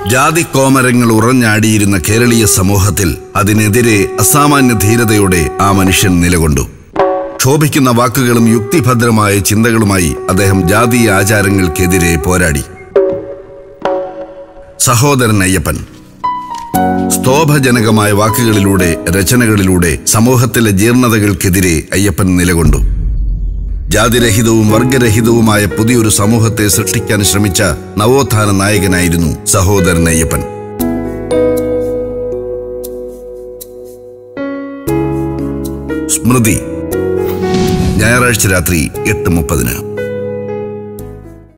ജാതിക്കോമരങ്ങൾ ഉറഞ്ഞാടിയിരുന്ന കേരളീയ സമൂഹത്തിൽ അതിനെതിരെ അസാമാന്യ ധീരതയോടെ ആ മനുഷ്യൻ നിലകൊണ്ടു ക്ഷോഭിക്കുന്ന വാക്കുകളും യുക്തിഭദ്രമായ ചിന്തകളുമായി അദ്ദേഹം ജാതീയ ആചാരങ്ങൾക്കെതിരെ പോരാടി സഹോദരൻ അയ്യപ്പൻ സ്തോഭജനകമായ വാക്കുകളിലൂടെ രചനകളിലൂടെ സമൂഹത്തിലെ ജീർണതകൾക്കെതിരെ അയ്യപ്പൻ നിലകൊണ്ടു ജാതിരഹിതവും വർഗരഹിതവുമായ പുതിയൊരു സമൂഹത്തെ സൃഷ്ടിക്കാൻ ശ്രമിച്ച നവോത്ഥാന നായകനായിരുന്നു സഹോദരൻ അയ്യപ്പൻ സ്മൃതി ഞായറാഴ്ച രാത്രി എട്ട് മുപ്പതിന്